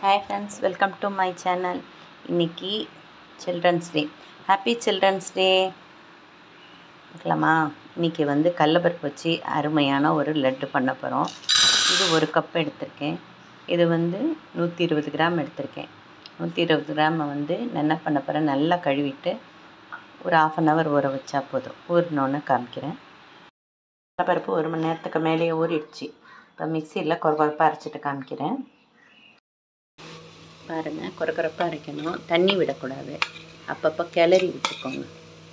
hi friends welcome to my channel இன்னைக்கு children's day happy children's day பார்க்கலாமா இன்றைக்கி வந்து கடலப்பருப்பு வச்சு அருமையான ஒரு லட்டு பண்ண போகிறோம் இது ஒரு கப் எடுத்திருக்கேன் இது வந்து நூற்றி இருபது கிராம் எடுத்திருக்கேன் நூற்றி இருபது கிராமை வந்து நான் என்ன பண்ண போகிறேன் நல்லா கழுவிட்டு ஒரு ஆஃப் அன் ஹவர் ஊற வச்சா போதும் ஊறினோன்னு காமிக்கிறேன் கடலப்பருப்பு ஒரு மணி நேரத்துக்கு மேலேயே ஊறிடுச்சு இப்போ மிக்சியில் கொரகொரப்பாக அரைச்சிட்டு காமிக்கிறேன் பாருங்கள் கொரகொரப்பாக அரைக்கணும் தண்ணி விடக்கூடாது அப்பப்போ கிளறி விட்டுக்கோங்க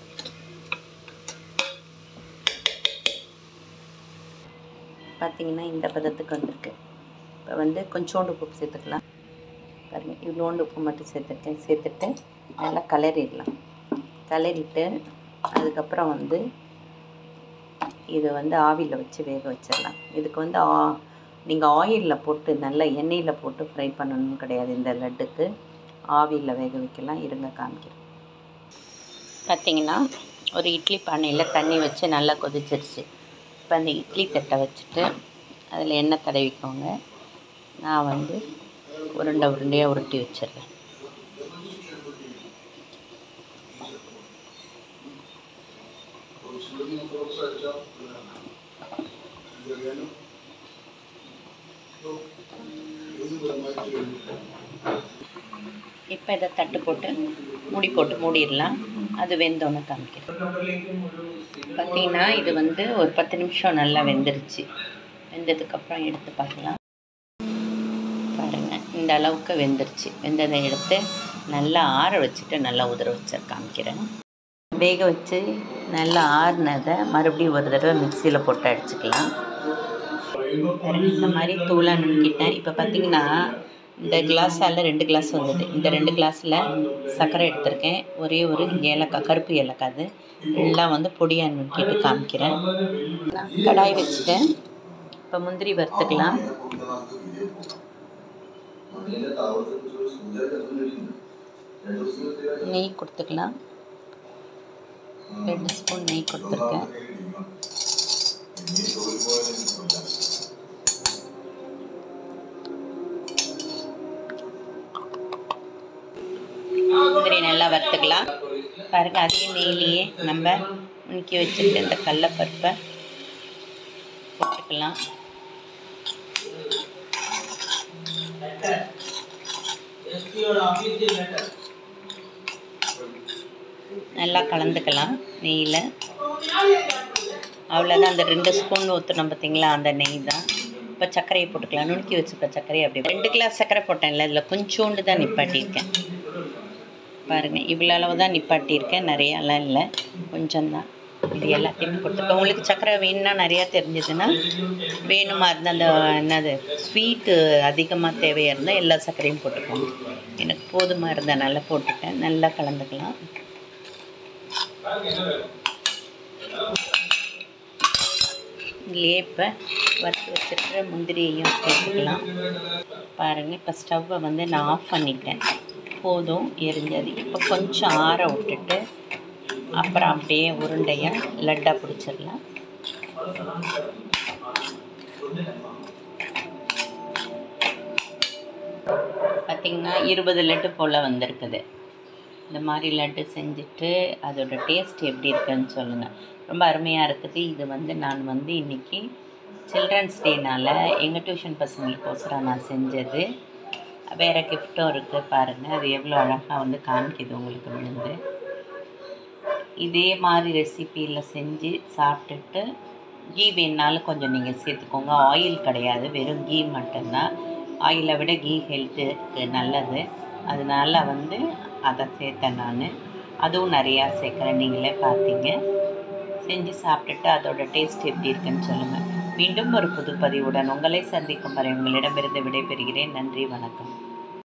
பார்த்தீங்கன்னா இந்த பதத்துக்கு வந்திருக்கு இப்போ வந்து கொஞ்சோண்டு உப்பு சேர்த்துக்கலாம் பாருங்கள் இவ்வளோண்டு உப்பு மட்டும் சேர்த்துருக்கேன் சேர்த்துட்டு நல்லா கலரிடலாம் கலரிட்டு அதுக்கப்புறம் வந்து இதை வந்து ஆவியில் வச்சு வேக வச்சிடலாம் இதுக்கு வந்து ஆ நீங்கள் ஆயிலில் போட்டு நல்லா எண்ணெயில் போட்டு ஃப்ரை பண்ணணும்னு கிடையாது இந்த லட்டுக்கு ஆவியில் வேக வைக்கலாம் இருங்க காமிக்கிறேன் பார்த்தீங்கன்னா ஒரு இட்லி பானையில் தண்ணி வச்சு நல்லா கொதிச்சிருச்சு இப்போ அந்த இட்லி தட்டை வச்சுட்டு அதில் எண்ணெய் தடவிக்கோங்க நான் வந்து உருண்டை உருண்டையாக உருட்டி வச்சிடுறேன் இப்போ இதை தட்டு போட்டு மூடி போட்டு மூடிடலாம் அது வெந்தோன்னு காமிக்கிறேன் பார்த்தீங்கன்னா இது வந்து ஒரு பத்து நிமிஷம் நல்லா வெந்துருச்சு வெந்ததுக்கப்புறம் எடுத்து பார்க்கலாம் பாருங்கள் இந்த அளவுக்கு வெந்துருச்சு வெந்ததை எடுத்து நல்லா ஆற வச்சுட்டு நல்லா உதற வச்சு காமிக்கிறேன் வேக வச்சு நல்லா ஆறுனதை மறுபடியும் ஒரு தடவை மிக்சியில் போட்டு அடிச்சுக்கலாம் இந்த மாதிரி தூளாக நுணுக்கிட்டேன் இப்போ பார்த்தீங்கன்னா இந்த கிளாஸால் ரெண்டு கிளாஸ் வந்தது இந்த ரெண்டு கிளாஸில் சர்க்கரை எடுத்திருக்கேன் ஒரே ஒரு ஏலக்காய் கருப்பு ஏலக்காய் அது எல்லாம் வந்து பொடியாக நுணுக்கிட்டு காமிக்கிறேன் கடாய் வச்சுட்டேன் இப்போ முந்திரி வறுத்துக்கலாம் நெய் கொடுத்துக்கலாம் ரெண்டு ஸ்பூன் நெய் கொடுத்துருக்கேன் முந்திரி நல்லா வறுத்துக்கலாம் பாருங்க அதே நெய்லேயே நம்ம முன்கி வச்சுட்டு இந்த கடலப்பருப்பை போட்டுக்கலாம் நல்லா கலந்துக்கலாம் நெய்யில் அவ்வளோதான் அந்த ரெண்டு ஸ்பூன் ஊற்றணும் பார்த்தீங்களா அந்த நெய் தான் இப்போ சர்க்கரையை போட்டுக்கலாம் நுணுக்கி வச்சுப்ப சர்க்கரையை அப்படி ரெண்டு கிளாஸ் சர்க்கரை போட்டேன்ல இதில் கொஞ்சோண்டு தான் நிப்பாட்டியிருக்கேன் பாருங்கள் இவ்வளோ அளவு தான் நிப்பாட்டியிருக்கேன் நிறையாலாம் இல்லை கொஞ்சம்தான் இது எல்லாத்தையுமே கொடுத்துருக்கேன் உங்களுக்கு சர்க்கரை வேணும்னா நிறையா தெரிஞ்சதுன்னா வேணுமா இருந்தால் அந்த என்னது ஸ்வீட்டு அதிகமாக தேவையாக இருந்தால் எல்லா சர்க்கரையும் போட்டுக்கோங்க எனக்கு போதுமாக இருந்தனால போட்டுட்டேன் நல்லா கலந்துக்கலாம் இதுலேயே இப்போ வறுத்து வச்சுருக்கிற முந்திரியையும் சேர்த்துக்கலாம் பாருங்கள் இப்போ ஸ்டவ்வை வந்து நான் ஆஃப் பண்ணிட்டேன் போதும் எரிஞ்சது இப்போ கொஞ்சம் ஆற விட்டுட்டு அப்புறம் அப்படியே உருண்டையாக லட்டாக பிடிச்சிடலாம் பார்த்திங்கன்னா இருபது லட்டு போல் வந்திருக்குது இந்த மாதிரி லட்டு செஞ்சுட்டு அதோட டேஸ்ட் எப்படி இருக்குன்னு சொல்லுங்கள் ரொம்ப அருமையாக இருக்குது இது வந்து நான் வந்து இன்றைக்கி சில்ட்ரன்ஸ் டேனால் எங்கள் டியூஷன் பசங்களுக்கோசரம் நான் செஞ்சது வேறு கிஃப்ட்டும் இருக்குது பாருங்கள் அது எவ்வளோ அழகாக வந்து காமிக்குது உங்களுக்கு விழுந்து இதே மாதிரி ரெசிப்பியில் செஞ்சு சாப்பிட்டுட்டு கீ வேணுனாலும் கொஞ்சம் நீங்கள் சேர்த்துக்கோங்க ஆயில் கிடையாது வெறும் கீ மட்டும்தான் ஆயிலை விட கீ ஹெல்த்துக்கு நல்லது அதனால் வந்து அதை சேர்த்தேன் நான் அதுவும் நிறையா சேர்க்குறேன் நீங்களே பார்த்தீங்க செஞ்சு சாப்பிட்டுட்டு அதோட டேஸ்ட் எப்படி இருக்குன்னு சொல்லுங்கள் மீண்டும் ஒரு புது பதிவுடன் உங்களை சந்திக்கும் வரை உங்களிடமிருந்து விடைபெறுகிறேன் நன்றி வணக்கம்